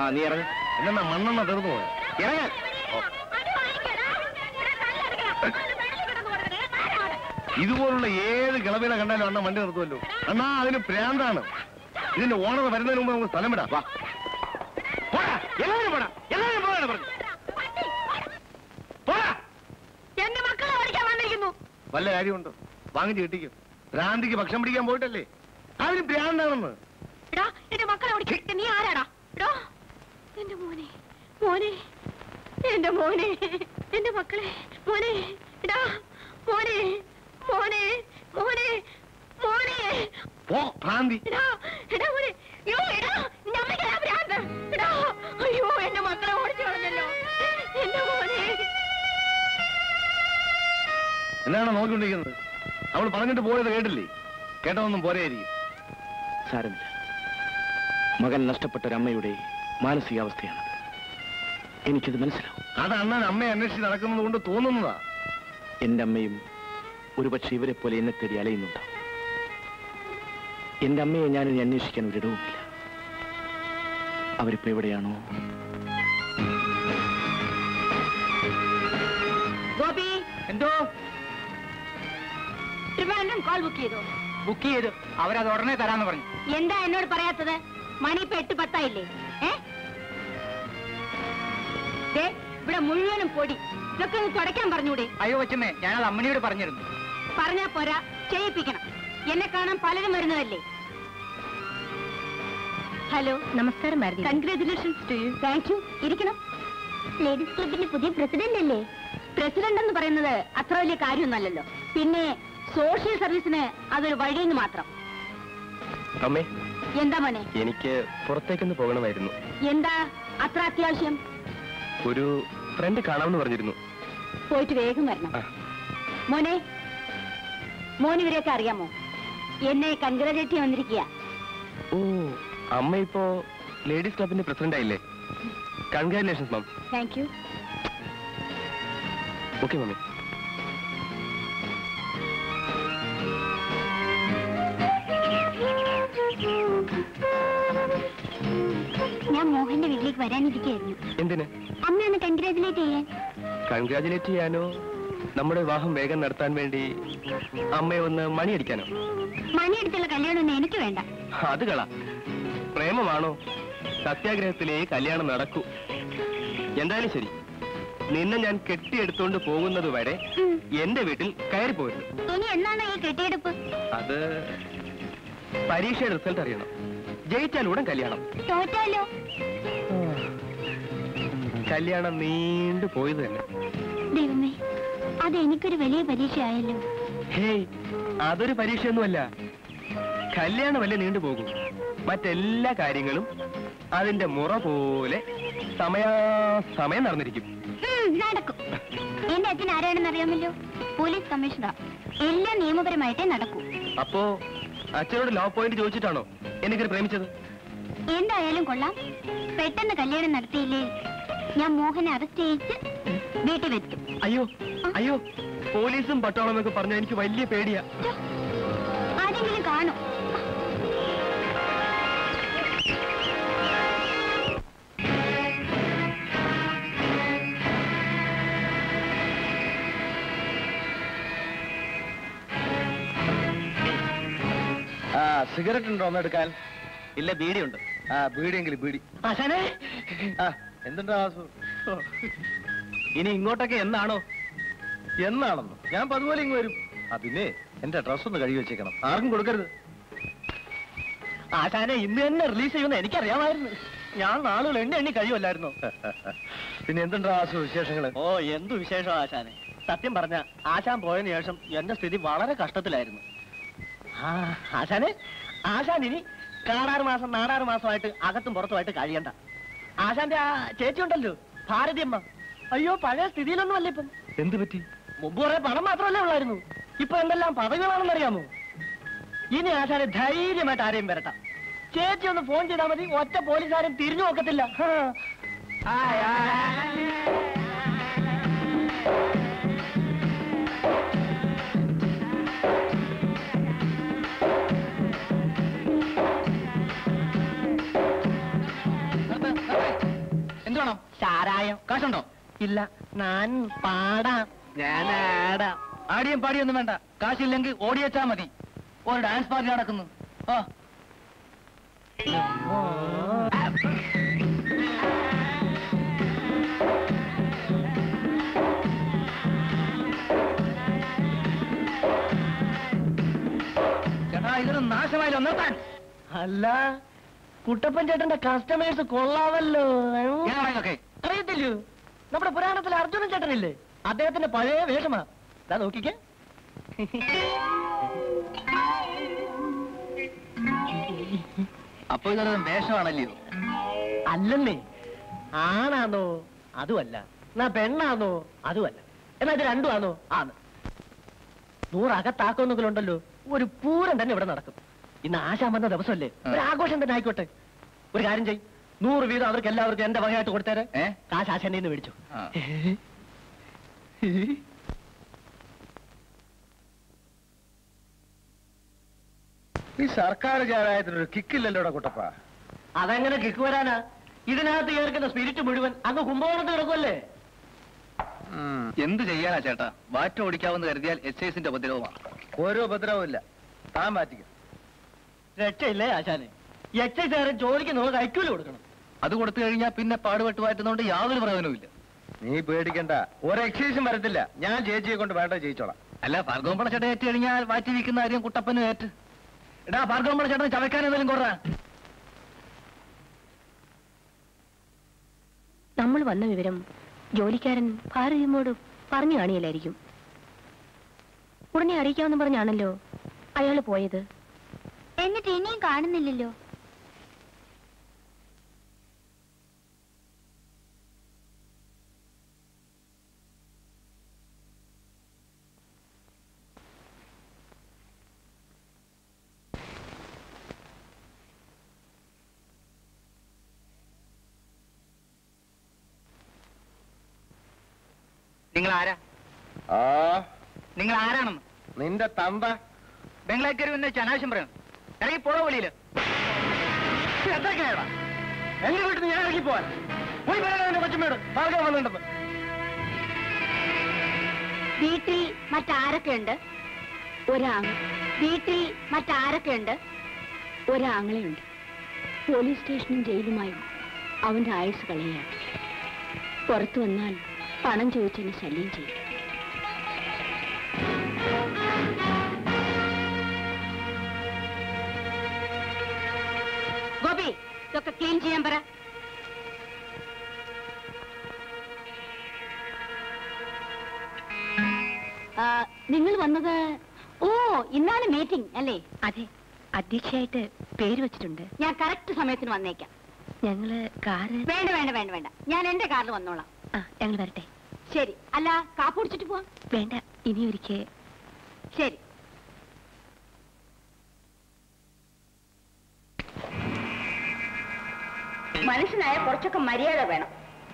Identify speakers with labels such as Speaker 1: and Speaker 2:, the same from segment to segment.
Speaker 1: നീ ഇറങ്ങ
Speaker 2: എന്നാ മണ്ണെണ്ണ തീർന്നു പോയ
Speaker 1: ഇറങ്ങാൻ
Speaker 2: ഇതുപോലുള്ള ഏത് കിളവിനെ കണ്ടാലും അണ്ണ വണ്ടി നിർത്തുമല്ലോ അണ്ണാ അതിന് പ്രാന്താണ് ഇതിന്റെ ഓണർ വരുന്നതിന് മുമ്പ് നമുക്ക് സ്ഥലം വിടാം വാ
Speaker 1: പോടാ എല്ലാവരും പോടാ എല്ലാവരും പോകാനാണ് പറഞ്ഞു പോടാ
Speaker 3: എന്റെ മക്കളെ ഓടിക്കാൻ വന്നിരിക്കുന്നു
Speaker 2: വല്ല കാര്യമുണ്ടോ വാങ്ങിച്ച് കിട്ടിക്കും ഭ്രാന്തിക്ക് ഭക്ഷണം പിടിക്കാൻ പോയിട്ടല്ലേ അതിന് ഭ്രാന്താണെന്ന്
Speaker 3: എടാ എന്റെ മക്കളെ ഓടിക്കാൻ നീ ആരാടാ എടാ എന്റെ മോനെ മോനെ എന്റെ മോനെ എന്റെ മക്കളെ മോനെ എടാ മോനെ മോനെ മോനെ മോനെ
Speaker 2: പോ ഭ്രാന്തി
Speaker 3: എടാ എടാ മോനെ അയ്യോ എടാ നിന്റെ അമ്മയ്ക്ക് ആ ഭ്രാന്ത് എടാ അയ്യോ എന്റെ മക്കളെ ഓടിച്ചു കളഞ്ഞല്ലോ എന്റെ മോനെ
Speaker 2: എന്താണ് നോക്കിക്കൊണ്ടിരിക്കുന്നത് അവൾ പറഞ്ഞിട്ട് പോയത് കേട്ടില്ലേ കേട്ടതൊന്നും പോരെയായിരിക്കും
Speaker 1: സാരമില്ല മകൻ നഷ്ടപ്പെട്ട ഒരു അമ്മയുടെ മാനസികാവസ്ഥയാണ് എനിക്കത് മനസ്സിലാവും
Speaker 2: അത് അണ്ണൻ അമ്മയെ അന്വേഷിച്ച് നടക്കുന്നത് കൊണ്ട് തോന്നുന്നതാ
Speaker 1: എന്റെ അമ്മയും ഒരുപക്ഷെ ഇവരെ പോലെ എന്നെ തേടി അലയുന്നുണ്ടാവും എന്റെ അമ്മയെ ഞാനിനി അന്വേഷിക്കാൻ ഒരിടവുമില്ല അവരിപ്പോ എവിടെയാണോ
Speaker 3: ഗോപി
Speaker 4: എന്തോ
Speaker 3: ട്രിവാൻഡ്രം കോൾ ബുക്ക് ചെയ്തോ
Speaker 4: ബുക്ക് ചെയ്തു അവരത് ഉടനെ തരാന്ന് പറഞ്ഞു
Speaker 3: എന്താ എന്നോട് പറയാത്തത് മണി ഇപ്പൊ എട്ട് പത്തായില്ലേ ഏ ദേ, ഇവിടെ മുഴുവനും പൊടി ഇതൊക്കെ ഒന്ന് തുടയ്ക്കാൻ പറഞ്ഞൂടെ
Speaker 4: അയ്യോ കൊച്ചമ്മേ ഞാനത് അമ്മണിയോട് പറഞ്ഞിരുന്നു
Speaker 3: പറഞ്ഞാ പോരാ ചെയ്യിപ്പിക്കണം എന്നെ കാണാൻ പലരും വരുന്നതല്ലേ ഹലോ നമസ്കാരം congratulations to you thank you ഇരിക്കണം ലേഡീസ് ക്ലബിന്റെ പുതിയ പ്രസിഡന്റ് അല്ലേ പ്രസിഡന്റ് എന്ന് പറയുന്നത് അത്ര വലിയ കാര്യമൊന്നുമല്ലല്ലോ പിന്നെ സോഷ്യൽ സർവീസിന് അതൊരു വഴിയെന്ന് മാത്രം
Speaker 1: അമ്മേ
Speaker 3: എന്താ മോനെ
Speaker 1: എനിക്ക് പുറത്തേക്കൊന്ന് പോകണമായിരുന്നു
Speaker 3: എന്താ അത്ര അത്യാവശ്യം
Speaker 1: ഒരു ഫ്രണ്ട് കാണാമെന്ന് പറഞ്ഞിരുന്നു
Speaker 3: പോയിട്ട് വേഗം വരണം
Speaker 1: ആ.
Speaker 3: മോനെ മോൻ ഇവരെയൊക്കെ അറിയാമോ എന്നെ കൺഗ്രാജുലേറ്റ് ചെയ്യാൻ വന്നിരിക്കുക
Speaker 1: ഓ അമ്മ ഇപ്പോ ലേഡീസ് ക്ലബിന്റെ പ്രസിഡന്റ് ആയില്ലേ congratulations ma'am
Speaker 3: thank you
Speaker 1: okay mummy
Speaker 3: ഞാൻ മോഹന്റെ വീട്ടിലേക്ക് വരാനിരിക്കുകയായിരുന്നു
Speaker 1: എന്തിന്
Speaker 3: അമ്മ ഒന്ന് കൺഗ്രാജുലേറ്റ് ചെയ്യാൻ
Speaker 1: കൺഗ്രാറ്റുലേറ്റ് ചെയ്യാനോ നമ്മുടെ വിവാഹം വേഗം നടത്താൻ വേണ്ടി അമ്മയെ ഒന്ന് മണിയടിക്കാനോ
Speaker 3: മണിയെടുത്തുള്ള കല്യാണമൊന്നും എനിക്ക് വേണ്ട
Speaker 1: അത് കള പ്രേമമാണോ സത്യാഗ്രഹത്തിലേ കല്യാണം നടക്കൂ എന്തായാലും ശരി നിന്നെ ഞാൻ കെട്ടിയെടുത്തോണ്ട് പോകുന്നത് വരെ
Speaker 3: ഉം.
Speaker 1: എന്റെ വീട്ടിൽ കയറി പോയിരുന്നു
Speaker 3: ഇനി എന്നാണ് ഈ കെട്ടിയെടുപ്പ്
Speaker 1: അത് പരീക്ഷയുടെ റിസൾട്ട് അറിയണം ജയിച്ചാൽ ഉടൻ കല്യാണം
Speaker 3: തോറ്റാലോ
Speaker 1: കല്യാണം നീണ്ടു പോയത് തന്നെ
Speaker 3: ദൈവമേ അത് എനിക്കൊരു വലിയ പരീക്ഷയായല്ലോ
Speaker 1: ഹേയ് അതൊരു പരീക്ഷയൊന്നുമല്ല കല്യാണമല്ലേ നീണ്ടു പോകും മറ്റെല്ലാ കാര്യങ്ങളും അതിന്റെ മുറ പോലെ സമയാസമയം നടന്നിരിക്കും
Speaker 3: ഉം, നടക്കും എന്റെ അച്ഛൻ ആരാണെന്ന് അറിയാമല്ലോ പോലീസ് കമ്മീഷണർ എല്ലാം നിയമപരമായിട്ടേ നടക്കൂ
Speaker 1: അപ്പോ അച്ഛനോട് ലോ പോയിന്റ് ചോദിച്ചിട്ടാണോ എനിക്കൊരു പ്രേമിച്ചത്
Speaker 3: എന്തായാലും കൊള്ളാം പെട്ടെന്ന് കല്യാണം നടത്തിയില്ലേ ഞാൻ മോഹനെ അറസ്റ്റ് ചെയ്യിച്ച് വീട്ടിൽ വെക്കും
Speaker 1: അയ്യോ അയ്യോ പോലീസും പട്ടാളം ഒക്കെ പറഞ്ഞ എനിക്ക് വലിയ പേടിയാ
Speaker 3: ഛോ, ആരെങ്കിലും കാണും
Speaker 2: ആ സിഗരറ്റ് ഉണ്ടോ ഒന്ന് എടുക്കാൻ
Speaker 1: ഇല്ല ബീഡിയുണ്ട്
Speaker 2: ആ ബീഡിയെങ്കിലും ബീഡി
Speaker 1: ആശാനെ
Speaker 2: ആ എന്തുണ്ടാ വാസു
Speaker 1: ഇനി ഇങ്ങോട്ടൊക്കെ എന്നാണോ
Speaker 2: എന്നാണെന്ന് ഞാൻ ഇപ്പൊ അതുപോലെ ഇങ്ങ് വരും ആ പിന്നെ എന്റെ ഡ്രസ് ഒന്ന് കഴുകി വെച്ചേക്കണം ആർക്കും കൊടുക്കരുത്
Speaker 1: ആശാനെ ഇന്ന് തന്നെ റിലീസ് ചെയ്യുമെന്ന് എനിക്കറിയാമായിരുന്നു ഞാൻ നാളുകൾ എണ്ണ എണ്ണി കഴിയുമല്ലായിരുന്നു
Speaker 2: പിന്നെ എന്തുണ്ടാ വാസു വിശേഷങ്ങള്
Speaker 1: ഓ എന്തു വിശേഷം ആശാനെ സത്യം പറഞ്ഞ ആശാൻ പോയതിനു ശേഷം എന്റെ സ്ഥിതി വളരെ കഷ്ടത്തിലായിരുന്നു ആ ആശാനെ ആശാൻ ഇനി കാടാറ് മാസം നാടാറ് മാസമായിട്ട് അകത്തും പുറത്തുമായിട്ട് കഴിയണ്ട ആശാന്റെ ആ ചേച്ചി ഉണ്ടല്ലോ ഭാരതിയമ്മ അയ്യോ പഴയ സ്ഥിതിയിലൊന്നും അല്ല ഇപ്പം
Speaker 2: എന്ത് പറ്റി
Speaker 1: മുമ്പ് കുറെ പണം മാത്രമല്ലേ ഉള്ളായിരുന്നു ഇപ്പൊ എന്തെല്ലാം പദവികളാണെന്ന് അറിയാമോ ഇനി ആശാനെ ധൈര്യമായിട്ട് ആരെയും വരട്ടാം ചേച്ചി ഒന്ന് ഫോൺ ചെയ്താൽ മതി ഒറ്റ പോലീസുകാരും തിരിഞ്ഞു നോക്കത്തില്ല ഹാ. ആയ്, ആയ്.
Speaker 4: നിർത്ത്, നിർത്ത്. എന്ത് വേണം
Speaker 1: ചാരായം
Speaker 4: കാശുണ്ടോ
Speaker 1: ഇല്ല ഞാൻ പാടാം ഞാൻ ആടാം
Speaker 4: ആടിയും പാടിയൊന്നും വേണ്ട കാശില്ലെങ്കിൽ ഓടിയച്ചാ മതി ഒരു ഡാൻസ് പാർട്ടി നടക്കുന്നു ആ ചേട്ടാ ഇതൊരു നാശമായില്ലോ നിർത്താൻ
Speaker 1: അല്ല കുട്ടപ്പൻ ചേട്ടന്റെ കസ്റ്റമേഴ്സ് കൊള്ളാവല്ലോ
Speaker 4: ഏതാടാ ഇതൊക്കെ
Speaker 1: അറിയത്തില്ലയോ നമ്മുടെ പുരാണത്തിൽ അർജുനൻ ചേട്ടനില്ലേ അദ്ദേഹത്തിന്റെ പഴയ വേഷമാ ദാ നോക്കിക്കേ
Speaker 4: അപ്പൊ ഇതൊരു വേഷമാണല്ലയോ
Speaker 1: അല്ലെന്നേ ആണാന്നോ അതുമല്ല എന്നാ പെണ്ണാന്നോ അതുമല്ല എന്നാ ഇത് രണ്ടും ആണോ ആണ് നൂറകത്താക്കുന്നെങ്കിലും ഉണ്ടല്ലോ ഒരു പൂരം തന്നെ ഇവിടെ നടക്കും ഇന്ന് ആശാൻ വന്ന ദിവസമല്ലേ ഒരു ആഘോഷം തന്നെ ആയിക്കോട്ടെ ഒരു കാര്യം ചെയ് നൂറ് വീതം അവർക്ക് എല്ലാവർക്കും എന്റെ വകയായിട്ട് കൊടുത്തേരെ
Speaker 4: ഏ?
Speaker 1: കാശ് ആശാന്റെ നിന്ന് മേടിച്ചു
Speaker 4: ആ.
Speaker 2: ഈ സർക്കാർ ചാരായത്തിനൊരു കിക്കില്ലല്ലോടാ കുട്ടപ്പ
Speaker 1: അതെങ്ങനെ കിക്ക് വരാനാ ഇതിനകത്ത് ചേർക്കുന്ന സ്പിരിറ്റ് മുഴുവൻ അങ്ങ് കുംഭകോണത്ത് കിടക്കുമല്ലേ
Speaker 4: എന്ത് ചെയ്യാനാ ചേട്ടാ വാറ്റ് ഓടിക്കാമെന്ന് കരുതിയാൽ എച്ച് ഐസിന്റെ ഉപദ്രവമാണ്
Speaker 2: ഓരോ ഉപദ്രവവും ഇല്ല താൻ മാറ്റിക്കും
Speaker 1: രക്ഷയില്ലേ ആശാനെ എക്സൈസുകാരൻ ജോലിക്ക് നമ്മൾ കൈക്കൂലി കൊടുക്കണം
Speaker 4: അത് കൊടുത്തു കഴിഞ്ഞാൽ പിന്നെ പാടുപെട്ട് വാറ്റുന്നതുകൊണ്ട് യാതൊരു പ്രയോജനവുമില്ല
Speaker 2: നീ പേടിക്കണ്ട ഒരു എക്സൈസും വരത്തില്ല ഞാൻ ചേച്ചിയെ കൊണ്ട് വേണ്ട ജയിച്ചോളാം
Speaker 4: അല്ല ഭാർഗവമ്പള ചേട്ടൻ ഏറ്റ് കഴിഞ്ഞാൽ വാറ്റി വിൽക്കുന്ന കാര്യം കുട്ടപ്പനും ഏറ്റ് എടാ ഭാർഗവമ്പള ചേട്ടൻ ചവയ്ക്കാൻ എന്തെങ്കിലും കുറ
Speaker 3: നമ്മൾ വന്ന വിവരം ജോലിക്കാരൻ ഭാരതിയമ്മോട് പറഞ്ഞു കാണിയല്ലായിരിക്കും ഉടനെ അറിയിക്കാമെന്ന് പറഞ്ഞാണല്ലോ അയാൾ പോയത്
Speaker 5: എന്നിട്ട് ഇനിയും കാണുന്നില്ലല്ലോ
Speaker 4: നിങ്ങൾ ആരാ
Speaker 2: ആ
Speaker 4: നിങ്ങൾ ആരാണെന്ന്
Speaker 2: നിന്റെ തന്ത
Speaker 4: ബംഗ്ലാക്കരി ഒന്ന് അനാവശ്യം പറയണം ഇറങ്ങി പോളോ വെളിയില്
Speaker 1: എന്തൊക്കെയാടാ എന്റെ വീട്ടിൽ നിന്ന് ഞാൻ ഇറങ്ങി പോവാൻ പോയി പറയാൻ എന്റെ കൊച്ചുമേട് ഭാർഗവ വന്നിട്ടുണ്ടെന്ന്
Speaker 5: വീട്ടിൽ മറ്റാരൊക്കെ ഉണ്ട് ഒരാങ് വീട്ടിൽ മറ്റാരൊക്കെ ഉണ്ട് ഒരാങ്ങളെയുണ്ട് പോലീസ് സ്റ്റേഷനും ജയിലുമായും അവന്റെ ആയുസ് കളയാണ് പുറത്തു വന്നാൽ പണം ചോദിച്ചെന്നെ ശല്യം ചെയ്യും ഗോപി ഇതൊക്കെ ക്ലീൻ ചെയ്യാൻ പറ നിങ്ങൾ വന്നത് ഓ ഇന്നാണ് മീറ്റിംഗ് അല്ലേ
Speaker 3: അതെ അധ്യക്ഷയായിട്ട് പേര് വെച്ചിട്ടുണ്ട്
Speaker 5: ഞാൻ കറക്റ്റ് സമയത്തിന് വന്നേക്കാം
Speaker 3: ഞങ്ങള് കാറ്
Speaker 5: വേണ്ട വേണ്ട വേണ്ട വേണ്ട ഞാൻ എന്റെ കാറിൽ വന്നോളാം
Speaker 3: ആ ഞങ്ങൾ വരട്ടെ
Speaker 5: ശരി അല്ല കാപ്പ് കുടിച്ചിട്ട് പോവാം
Speaker 3: വേണ്ട ഇനി ഒരിക്കൽ
Speaker 5: ശരി മനുഷ്യനായ കുറച്ചൊക്കെ മര്യാദ വേണം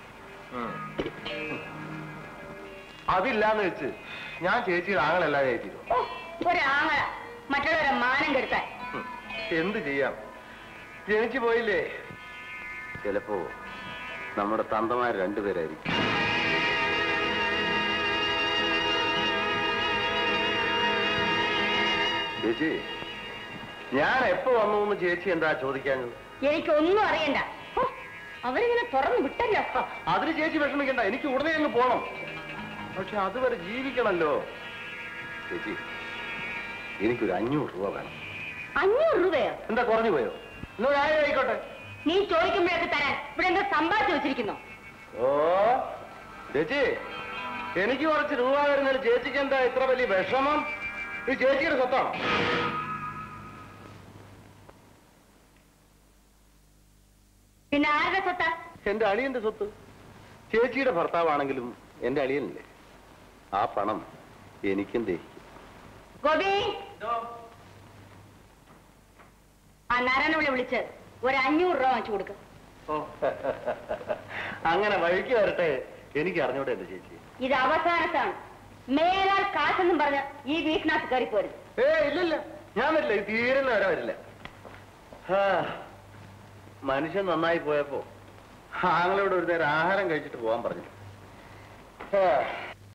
Speaker 2: അതില്ലാന്ന് വെച്ച് ഞാൻ ചേച്ചിയുടെ ആങ്ങളല്ല ചേച്ചി
Speaker 5: ഓ ഒരാങ്ങള മറ്റുള്ളവരെ മാനം കെടുത്താൻ
Speaker 2: എന്ത് ചെയ്യാം ജനിച്ചു പോയില്ലേ ചിലപ്പോ നമ്മുടെ തന്തമാർ രണ്ടുപേരായിരിക്കും ചേച്ചി ഞാൻ എപ്പോ വന്നു എന്ന് ചേച്ചി എന്താ ചോദിക്കാഞ്ഞത്
Speaker 5: എനിക്കൊന്നും അറിയണ്ട ഓ, അവരിങ്ങനെ തുറന്നു വിട്ടല്ലോ
Speaker 2: അതിന് ചേച്ചി വിഷമിക്കണ്ട എനിക്ക് ഉടനെ അങ്ങ് പോണം പക്ഷെ അതുവരെ ജീവിക്കണല്ലോ ചേച്ചി എനിക്കൊരു അഞ്ഞൂറ് രൂപ വേണം
Speaker 5: അഞ്ഞൂറ് രൂപയോ
Speaker 2: എന്താ കുറഞ്ഞു പോയോ എന്നൊരു ആയിരം ആയിക്കോട്ടെ
Speaker 5: നീ ചോദിക്കുമ്പോഴൊക്കെ തരാൻ ഇവിടെ എന്താ സമ്പാദിച്ചു വെച്ചിരിക്കുന്നു
Speaker 2: ഓ ചേച്ചി എനിക്ക് കുറച്ച് രൂപ വരുന്നതിൽ ചേച്ചിക്ക് എന്താ ഇത്ര വലിയ വിഷമം ഇത് ചേച്ചിയുടെ സ്വത്താണോ
Speaker 5: പിന്നെ ആരുടെ സ്വത്താ
Speaker 2: എന്റെ അളിയന്റെ സ്വത്ത് ചേച്ചിയുടെ ഭർത്താവാണെങ്കിലും എന്റെ അളിയനില്ലേ ആ പണം എനിക്കും ദഹിക്കും
Speaker 5: ഗോപി ആ നാരായണവിളെ വിളിച്ച് ഒരു അഞ്ഞൂറ് രൂപ വാങ്ങിച്ചു കൊടുക്കും
Speaker 2: അങ്ങനെ വഴിക്ക് വരട്ടെ എനിക്ക് അറിഞ്ഞൂടെ എന്റെ ചേച്ചി
Speaker 5: ഇത് അവസാനത്താണ് മേലാൽ കാശെന്നും പറഞ്ഞ് ഈ വീട്ടിനകത്ത് കയറി പോരുത്
Speaker 2: ഏ ഇല്ലില്ല ഞാൻ വരില്ല ഇത് തീരുന്ന വരെ വരില്ല ആ, മനുഷ്യൻ നന്നായി പോയപ്പോ ആങ്ങളോട് ഒരു നേരം ആഹാരം കഴിച്ചിട്ട് പോകാൻ പറഞ്ഞു ആ,